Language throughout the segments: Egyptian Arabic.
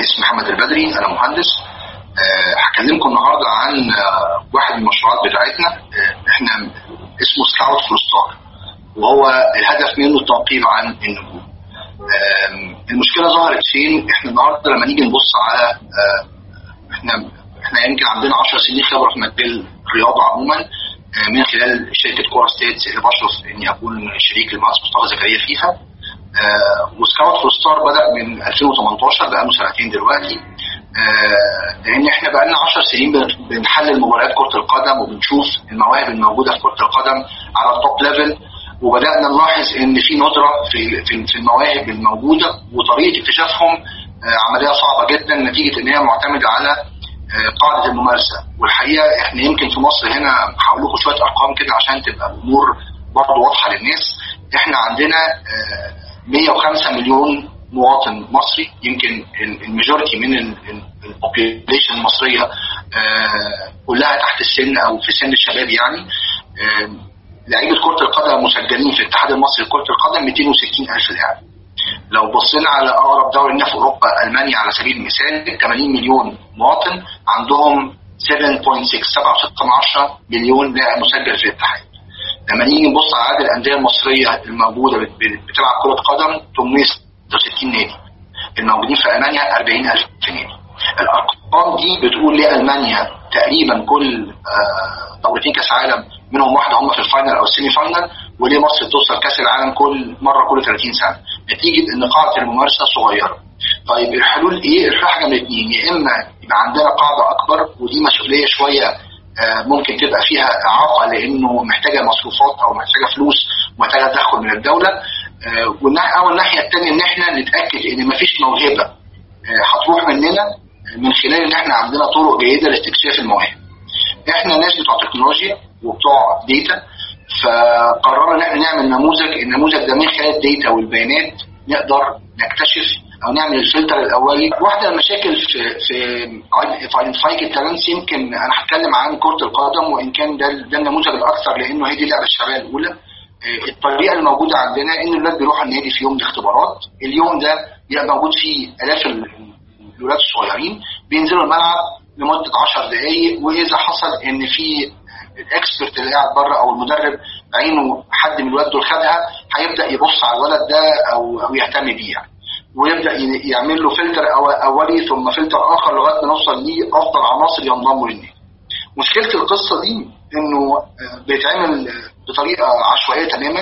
اسمي محمد البدري انا مهندس آه، هكلمكم النهارده عن آه، واحد من المشروعات بتاعتنا آه، احنا اسمه سكاوت فور ستار وهو الهدف منه التنقيب عن النجوم آم، المشكله ظهرت فين احنا النهارده لما نيجي نبص على آه، احنا احنا يمكن عندنا 10 سنين خبره في مجال الرياضه عموما آه، من خلال شركه كورا ستيتس اللي بشرف اني اكون شريك المهندس مصطفى زكريا فيها آه، وسكاوت فور ستار بدا من 2018 بقى له سنتين دلوقتي آه، لان احنا بقى لنا 10 سنين بن- بنحلل مباريات كره القدم وبنشوف المواهب الموجوده في كره القدم على التوب ليفل وبدانا نلاحظ ان في ندره في في في المواهب الموجوده وطريقه اكتشافهم آه، عمليه صعبه جدا نتيجه ان هي معتمده على آه، قاعده الممارسه والحقيقه احنا يمكن في مصر هنا هقول لكم شويه ارقام كده عشان تبقى الامور برضه واضحه للناس احنا عندنا آه، 105 مليون مواطن مصري يمكن الميجورتي من البوبيليشن المصريه آه، كلها تحت السن او في سن الشباب يعني آه، لعيبه كره القدم مسجلين في الاتحاد المصري لكره القدم 260 الف لاعب لو بصينا على اقرب دوله لنا في اوروبا المانيا على سبيل المثال 80 مليون مواطن عندهم 7.6 مليون لاعب مسجل في الاتحاد لما نيجي نبص على عدد الانديه المصريه الموجوده بت- بت- بتلعب كره قدم 866 نادي الموجودين في المانيا 40000 نادي الارقام دي بتقول ليه المانيا تقريبا كل آه، دورتين كاس عالم منهم واحده هم في الفاينل او السيمي فاينل وليه مصر توصل كاس العالم كل مره كل 30 سنه نتيجه ان قاعده الممارسه صغيره طيب الحلول ايه؟ الحلول حاجه من الاثنين يا اما يبقى عندنا قاعده اكبر ودي مسؤوليه شويه آه، ممكن تبقى فيها اعاقه لانه محتاجه مصروفات او محتاجه فلوس ومحتاجه تدخل من الدوله آه، والناحيه او الناحيه الثانيه ان احنا نتاكد ان مفيش موهبه آه، هتروح مننا من خلال ان احنا عندنا طرق جيده لاستكشاف المواهب. احنا ناس بتوع تكنولوجيا وبتوع ديتا فقررنا ان احنا نعمل نموذج النموذج ده من خلال الديتا والبيانات نقدر نكتشف او نعمل الفلتر الاولي واحده من المشاكل في في في ايدنتيفاينج التالنتس يمكن انا هتكلم عن كره القدم وان كان ده ده النموذج الاكثر لانه هي دي اللعبه الشبابيه الاولى آه، الطريقه الموجوده عندنا ان الولاد بيروحوا النادي في يوم الاختبارات اليوم ده بيبقى موجود فيه الاف ال- الولاد الصغيرين بينزلوا الملعب لمده 10 دقائق واذا حصل ان في الاكسبرت اللي قاعد بره او المدرب عينه حد من الولاد دول خدها هيبدا يبص على الولد ده او او يهتم بيه يعني ويبدا ي- يعمل له فلتر أو- اولي ثم فلتر اخر لغايه ما نوصل ليه افضل عناصر ينضموا للنادي. مشكله القصه دي انه آه، بيتعمل آه، بطريقه عشوائيه تماما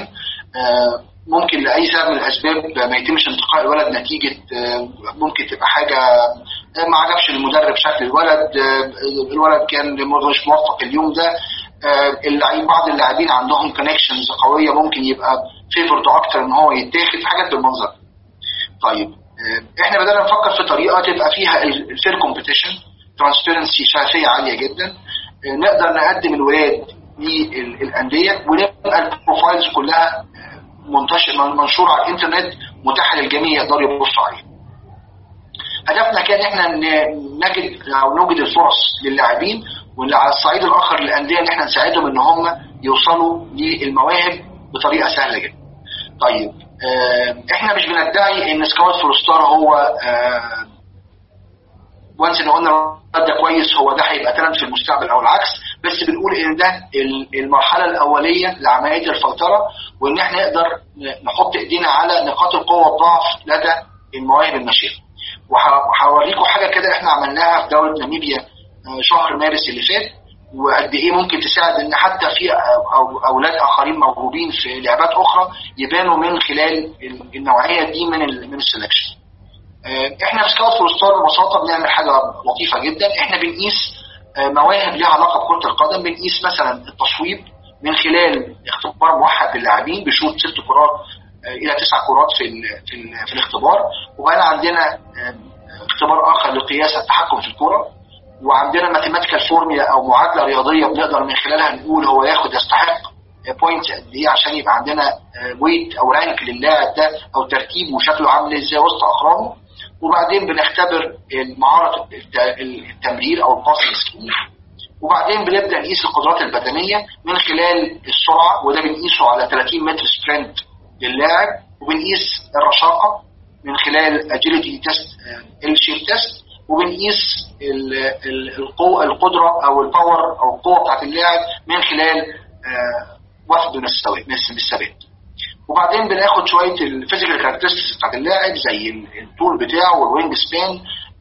آه، ممكن لاي سبب من الاسباب ما يتمش انتقاء الولد نتيجه آه، ممكن تبقى حاجه آه، ما عجبش المدرب شكل الولد آه، الولد كان مش موفق اليوم ده آه، اللعيب بعض اللاعبين عندهم كونكشنز قويه ممكن يبقى فيفورد اكتر ان هو يتاخد حاجات بالمنظر ده. طيب آه، احنا بدأنا نفكر في طريقه تبقى فيها الفير كومبيتيشن ترانسبيرنسي شفافيه عاليه جدا آه، نقدر نقدم الولاد للانديه ونبقى البروفايلز كلها آه، منتشر منشوره على الانترنت متاحه للجميع يقدروا يبصوا عليها. هدفنا كان احنا ن- نجد او نوجد الفرص للاعبين وعلى الصعيد الاخر للانديه ان احنا نساعدهم ان هم يوصلوا للمواهب بطريقه سهله جدا. طيب آه، احنا مش بندعي ان سكاوت فور ستار هو وانس ان قلنا الولد ده كويس هو ده هيبقى تالنت في المستقبل او العكس بس بنقول ان ده ال- المرحله الاوليه لعمليه الفلتره وان احنا نقدر ن- نحط ايدينا على نقاط القوه والضعف لدى المواهب الناشئه. وه- وهوريكم حاجه كده احنا عملناها في دوله ناميبيا آه، شهر مارس اللي فات وقد ايه ممكن تساعد ان حتى في أو- أو اولاد اخرين موهوبين في لعبات اخرى يبانوا من خلال ال- النوعيه دي من ال من السلكشن. آه، احنا في سكاوت فور ستار ببساطه بنعمل حاجه لطيفه جدا احنا بنقيس آه، مواهب ليها علاقه بكره القدم بنقيس مثلا التصويب من خلال اختبار موحد للاعبين بشوط ست كرات آه، الى تسع كرات في ال في, ال في الاختبار وبقى عندنا آه، اختبار اخر لقياس التحكم في الكره وعندنا ماثيماتيكال فورميلا او معادله رياضيه بنقدر من خلالها نقول هو ياخد يستحق بوينتس قد ايه عشان يبقى عندنا ويت او رانك للاعب ده او ترتيبه وشكله عامل ازاي وسط اقرانه وبعدين بنختبر مهاره الت- التمرير او الباسنج سكيل وبعدين بنبدا نقيس القدرات البدنيه من خلال السرعه وده بنقيسه على 30 متر سبرنت للاعب وبنقيس الرشاقه من خلال اجيلتي تيست الشيب تيست وبنقيس القوه القدره او الباور او القوه بتاعت اللاعب من خلال وفد من الثبات من الثبات وبعدين بناخد شويه الفيزيكال كاركترستكس بتاعت اللاعب زي الطول بتاعه والوينج سبان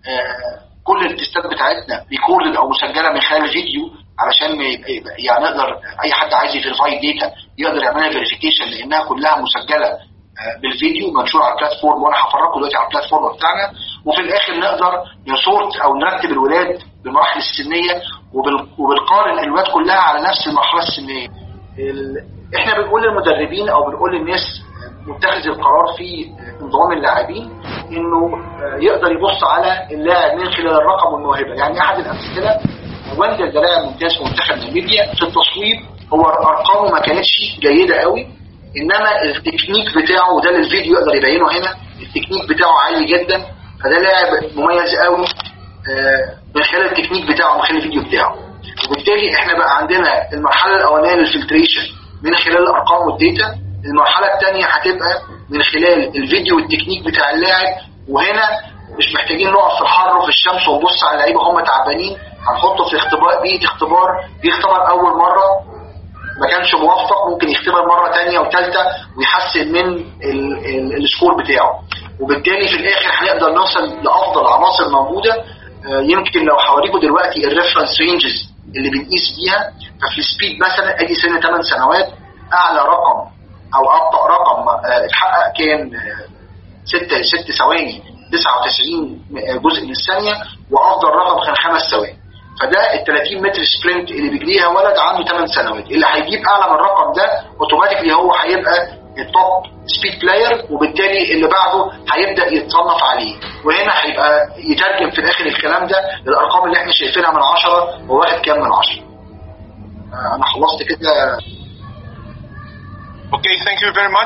كل التستات بتاعتنا ريكوردد او مسجله من خلال الفيديو علشان يعني نقدر اي حد عايز يفيريفاي داتا يقدر يعملها فيريفيكيشن لانها كلها مسجله بالفيديو منشور على البلاتفورم وانا هفرجكم دلوقتي على البلاتفورم بتاعنا وفي الاخر نقدر نصورت او نرتب الولاد بالمراحل السنيه وبنقارن الولاد كلها على نفس المرحله السنيه. احنا بنقول للمدربين او بنقول للناس متخذ القرار في انضمام اللاعبين انه يقدر يبص على اللاعب من خلال الرقم والموهبه، يعني احد الامثله وندل ده لاعب ممتاز في منتخب ناميبيا في التصويب هو ارقامه ما كانتش جيده قوي انما التكنيك بتاعه وده اللي الفيديو يقدر يبينه هنا التكنيك بتاعه عالي جدا فده لاعب مميز قوي من خلال التكنيك بتاعه من خلال الفيديو بتاعه وبالتالي احنا بقى عندنا المرحله الاولانيه للفلتريشن من خلال الارقام والديتا المرحله الثانيه هتبقى من خلال الفيديو والتكنيك بتاع اللاعب وهنا مش محتاجين نقف في الحر وفي الشمس ونبص على اللعيبه هم تعبانين هنحطه في اختبار بيئه اختبار بيختبر اول مره ما كانش موفق ممكن يختبر مره ثانيه وثالثه ويحسن من ال ال السكور بتاعه وبالتالي في الاخر هنقدر نوصل لافضل عناصر موجوده يمكن لو هوريكم دلوقتي الريفرنس رينجز اللي بنقيس بيها ففي السبيد مثلا ادي سن 8 سنوات اعلى رقم او ابطا رقم اتحقق كان 6 6 ثواني 99 جزء من الثانيه وافضل رقم كان 5 ثواني فده ال 30 متر سبرنت اللي بيجريها ولد عنده 8 سنوات اللي هيجيب اعلى من الرقم ده اوتوماتيكلي هو هيبقى التوب سبيد بلاير وبالتالي اللي بعده هيبدا يتصنف عليه وهنا هيبقى يترجم في الاخر الكلام ده للارقام اللي احنا شايفينها من 10 وواحد كام من 10 انا خلصت كده Okay, thank you very much.